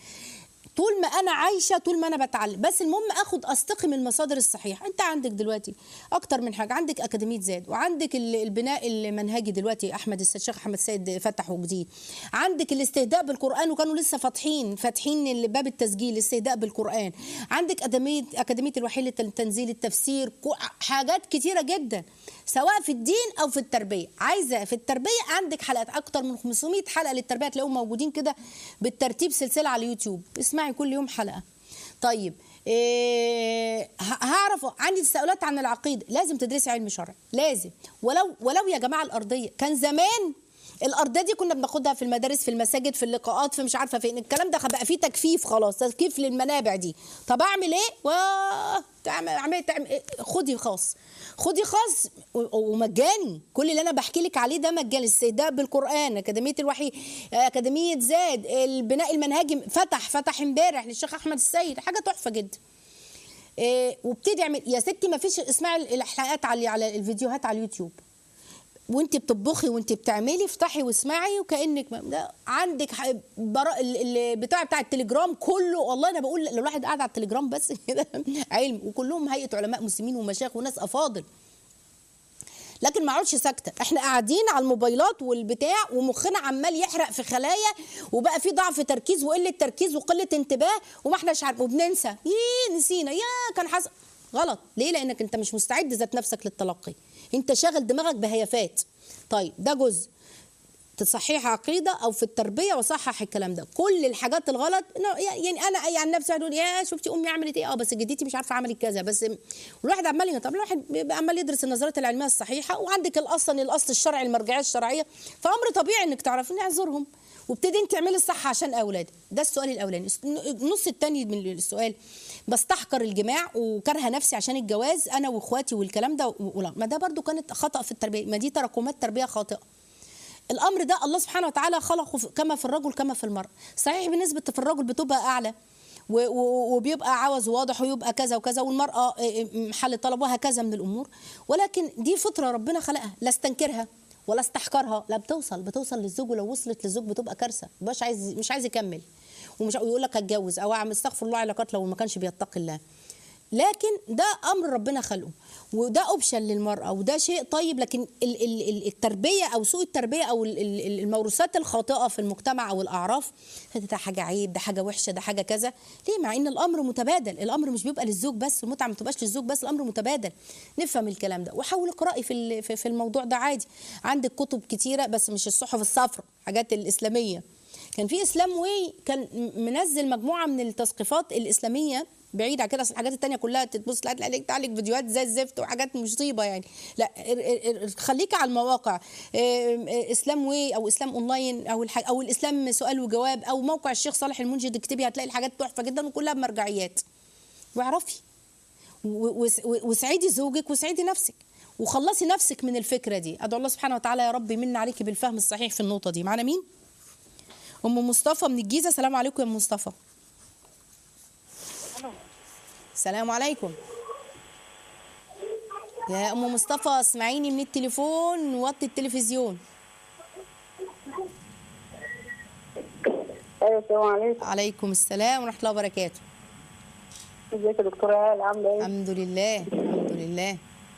طول ما انا عايشه طول ما انا بتعلم بس المهم اخد استقي من المصادر الصحيحه انت عندك دلوقتي اكتر من حاجه عندك اكاديميه زاد وعندك ال- البناء المنهجي دلوقتي احمد السيد الشيخ احمد السيد فتحه جديد عندك الاستهداء بالقران وكانوا لسه فاتحين فاتحين ال- باب التسجيل الاستهداء بالقران عندك اكاديميه اكاديميه الوحيد لتنزيل التفسير كو- حاجات كتيره جدا سواء في الدين او في التربيه عايزه في التربيه عندك حلقات اكتر من 500 حلقه للتربيه تلاقيهم موجودين كده بالترتيب سلسله على اليوتيوب اسمعي كل يوم حلقه طيب إيه ه- هعرف عندي تساؤلات عن العقيده لازم تدرسي علم شرع لازم ولو ولو يا جماعه الارضيه كان زمان الارضيه دي كنا بناخدها في المدارس في المساجد في اللقاءات في مش عارفه فين الكلام ده بقى فيه تكفيف خلاص تكفيف للمنابع دي طب اعمل ايه واه تعمل اعمل تعمل إيه؟ خدي خاص خدي خاص و- ومجاني كل اللي انا بحكي لك عليه ده مجاني الاستهداء بالقران اكاديميه الوحي اكاديميه زاد البناء المنهجي فتح فتح امبارح للشيخ احمد السيد حاجه تحفه جدا إيه وابتدي اعمل يا ستي ما فيش اسمعي الحلقات على على الفيديوهات على اليوتيوب وانت بتطبخي وانت بتعملي افتحي واسمعي وكانك ما- ده عندك ح- برا ال- ال- بتاع بتاع التليجرام كله والله انا بقول لو الواحد قاعد على التليجرام بس كده علم وكلهم هيئه علماء مسلمين ومشايخ وناس افاضل لكن ما اقعدش ساكته احنا قاعدين على الموبايلات والبتاع ومخنا عمال يحرق في خلايا وبقى في ضعف تركيز وقله تركيز وقله انتباه وما احناش عارف وبننسى ييه نسينا يا كان حصل غلط ليه لانك انت مش مستعد ذات نفسك للتلقي انت شاغل دماغك بهيافات طيب ده جزء تصحيح عقيده او في التربيه وصحح الكلام ده كل الحاجات الغلط إنه يعني انا يعني نفسي اقول يا شفتي امي عملت ايه اه بس جدتي مش عارفه عملت كذا بس والواحد عمال ي- طب الواحد بيبقى عمال يدرس النظريات العلميه الصحيحه وعندك الاصل الاصل الشرعي المرجعيه الشرعيه فامر طبيعي انك تعرفي نعذرهم وابتدي انت تعملي الصح عشان اولادك ده السؤال الاولاني النص الثاني من السؤال بستحقر الجماع وكارهه نفسي عشان الجواز انا واخواتي والكلام ده ولا ما ده برضو كانت خطا في التربيه ما دي تراكمات تربيه خاطئه الامر ده الله سبحانه وتعالى خلقه في- كما في الرجل كما في المراه صحيح بنسبه في الرجل بتبقى اعلى و- و- وبيبقى عوز واضح ويبقى كذا وكذا والمراه إيه، محل طلب وهكذا من الامور ولكن دي فطره ربنا خلقها لا استنكرها ولا استحقرها لا بتوصل بتوصل للزوج ولو وصلت للزوج بتبقى كارثه مش عايز مش عايز يكمل ومش يقول لك هتجوز او اعمل استغفر الله علاقات لو ما كانش بيتقي الله لكن ده امر ربنا خلقه وده اوبشن للمراه وده شيء طيب لكن ال- ال- ال- التربيه او سوء التربيه او ال- ال- الموروثات الخاطئه في المجتمع او الاعراف ده حاجه عيب ده حاجه وحشه ده حاجه كذا ليه مع ان الامر متبادل الامر مش بيبقى للزوج بس المتعه ما بتبقاش للزوج بس الامر متبادل نفهم الكلام ده وحاول اقراي في ال- في في الموضوع ده عادي عندك كتب كتيره بس مش الصحف الصفراء حاجات الاسلاميه كان في اسلام واي كان م- منزل مجموعه من التثقيفات الاسلاميه بعيد عن كده اصل الحاجات التانية كلها تتبص تلاقي عليك تعلق فيديوهات زي الزفت وحاجات مصيبه يعني لا ار- ار- ار- خليكي على المواقع ام- اه، اسلام واي او اسلام اونلاين او الح... او الاسلام سؤال وجواب او موقع الشيخ صالح المنجد اكتبي هتلاقي الحاجات تحفه جدا وكلها بمرجعيات واعرفي و- وس- و- واسعدي زوجك واسعدي نفسك وخلصي نفسك من الفكره دي ادعو الله سبحانه وتعالى يا رب يمن عليكي بالفهم الصحيح في النقطه دي معانا مين ام مصطفى من الجيزه السلام عليكم يا ام مصطفى السلام عليكم يا ام مصطفى اسمعيني من التليفون وطي التلفزيون ايوه السلام عليكم عليكم السلام ورحمه الله وبركاته ازيك يا دكتوره هال عامله ايه؟ الحمد لله الحمد لله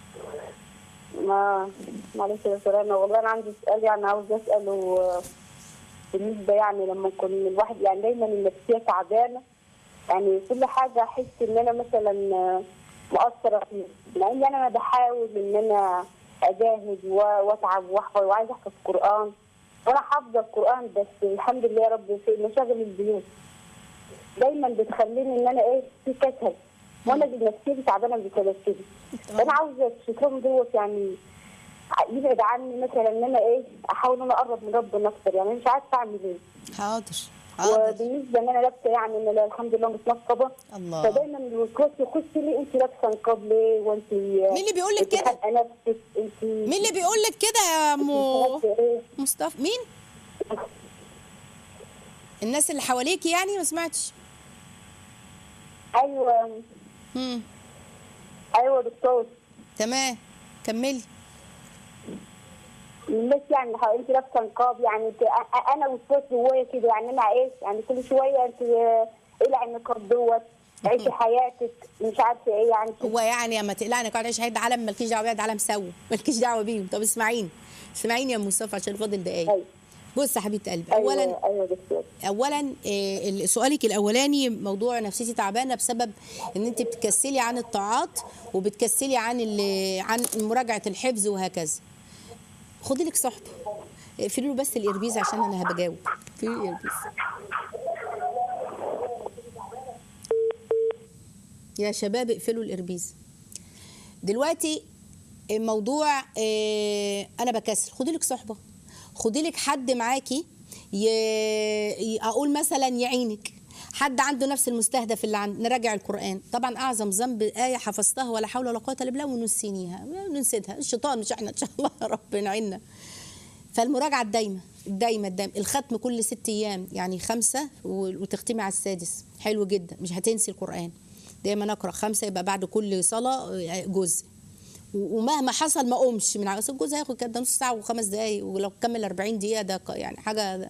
ما معلش يا دكتوره انا والله انا عندي سؤال يعني عاوز اساله آه، بالنسبه يعني لما يكون الواحد يعني دايما النفسيه تعبانه يعني كل حاجه احس ان انا مثلا آه، مقصره فيه مع ان انا بحاول ان انا اجاهد و- واتعب واحفظ وعايزه احفظ قران وانا حافظه القران بس الحمد لله يا رب في مشاغل البيوت دايما بتخليني ان انا ايه في كسل وانا نفسيتي تعبانه بسبب كده فانا عاوزه الشيطان دوت يعني يبعد عني مثلا ان انا ايه احاول ان انا اقرب من ربنا اكتر يعني مش عارفه اعمل ايه حاضر حاضر. وبالنسبه ان انا لابسه يعني ان أنا الحمد لله متنقبه الله. فدايما الوسواس يخش لي انت لابسه نقاب ليه وانت مين اللي بيقول لك انت كده؟ حرقه نفسك انت مين اللي بيقول لك كده يا ام ايه مصطفى مين الناس اللي حواليك يعني ما سمعتش ايوه مم. ايوه دكتور تمام كملي الناس يعني ح- انت لابسه نقاب يعني انت أ- أ- انا وسواس جوايا كده يعني انا ايه يعني كل شويه انت اه، اقلع النقاب دوت عيشي حياتك مش عارفه ايه يعني هو يعني اما تقلعني قاعد عايش هيدا عالم مالكيش دعوه بيها ده عالم سوا مالكيش دعوه بيهم طب اسمعيني اسمعيني يا ام مصطفى عشان فاضل دقايق أيوة. بص يا حبيبه قلبي اولا ايوه ايوه دكتور اولا آه، ال- سؤالك الاولاني موضوع نفسيتي تعبانه بسبب ان انت بتكسلي عن الطاعات وبتكسلي عن ال- عن مراجعه الحفظ وهكذا خدي لك صحبه اقفلي له بس الاربيز عشان انا هبجاوب اقفلي له الاربيز يا شباب اقفلوا الاربيز دلوقتي الموضوع آه، انا بكسل خدي لك صحبه خدي لك حد معاكي ي... ي- اقول مثلا يعينك حد عنده نفس المستهدف اللي عند نراجع القران طبعا اعظم ذنب ايه حفظتها ولا حول ولا قوه الا بالله ونسينيها ننسدها الشيطان مش احنا ان شاء الله يا رب يعيننا فالمراجعه الدايمه الدايمه الدايمه الختم كل ست ايام يعني خمسه و- وتختمي على السادس حلو جدا مش هتنسي القران دايما اقرا خمسه يبقى بعد كل صلاه جزء و- ومهما حصل ما اقومش من على أصل الجزء هياخد كده نص ساعه وخمس دقايق ولو كمل 40 دقيقه ده ق- يعني حاجه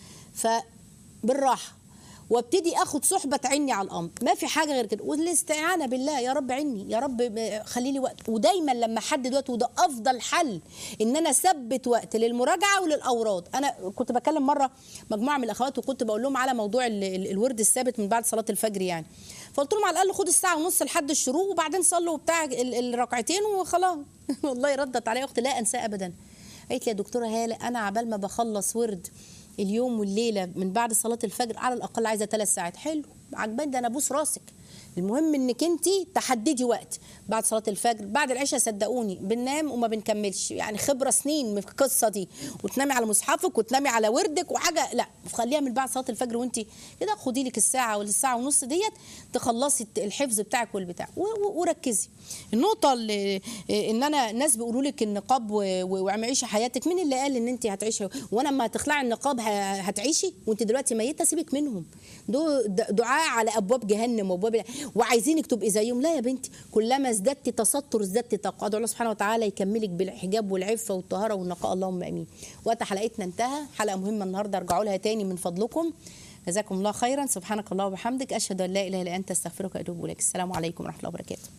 فبالراحه وابتدي اخد صحبه تعني على الامر ما في حاجه غير كده والاستعانه بالله يا رب عني يا رب ب- خلي لي وقت ودايما لما احدد وقت وده افضل حل ان انا اثبت وقت للمراجعه وللاوراد انا كنت بكلم مره مجموعه من الاخوات وكنت بقول لهم على موضوع ال- ال- الورد الثابت من بعد صلاه الفجر يعني فقلت لهم على الاقل خد الساعه ونص لحد الشروق وبعدين صلوا بتاع ال- الركعتين وخلاص والله ردت عليا اختي لا انساه ابدا قالت لي يا دكتوره هاله انا عبال ما بخلص ورد اليوم والليله من بعد صلاه الفجر على الاقل عايزه ثلاث ساعات حلو عجباني ده انا ابوس راسك المهم انك انت تحددي وقت بعد صلاه الفجر بعد العشاء صدقوني بننام وما بنكملش يعني خبره سنين من القصه دي وتنامي على مصحفك وتنامي على وردك وحاجه لا خليها من بعد صلاه الفجر وانت كده خدي لك الساعه ولا الساعه ونص ديت تخلصي الحفظ بتاعك والبتاع و- و- وركزي النقطه اللي ان انا ناس بيقولوا لك النقاب و- و- وعيشي حياتك مين اللي قال ان انت هتعيشي وانا لما هتخلعي النقاب ه- هتعيشي وانت دلوقتي ميته سيبك منهم دول د- دعاء على ابواب جهنم وابواب وعايزينك تبقي زيهم لا يا بنتي كلما ازددت تستر ازددت تقوى ادعو الله سبحانه وتعالى يكملك بالحجاب والعفه والطهاره والنقاء اللهم امين وقت حلقتنا انتهى حلقه مهمه النهارده ارجعوا لها تاني من فضلكم جزاكم الله خيرا سبحانك اللهم وبحمدك اشهد ان لا اله الا انت استغفرك واتوب اليك السلام عليكم ورحمه الله وبركاته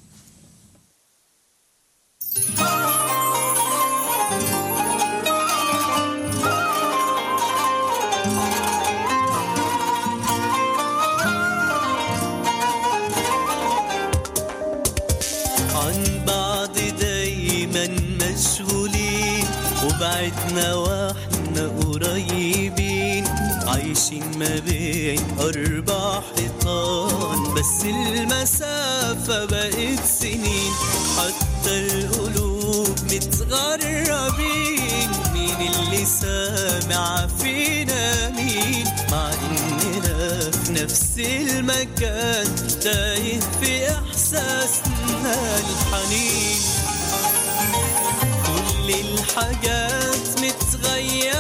عن بعض دايما مشغولين وبعدنا واحنا قريبين عايشين ما بين أربع حيطان بس المسافة بقت سنين حتى القلوب متغربين مين اللي سامع فينا مين مع إننا في نفس المكان تايه في إحساسنا الحنين كل الحاجات متغيرة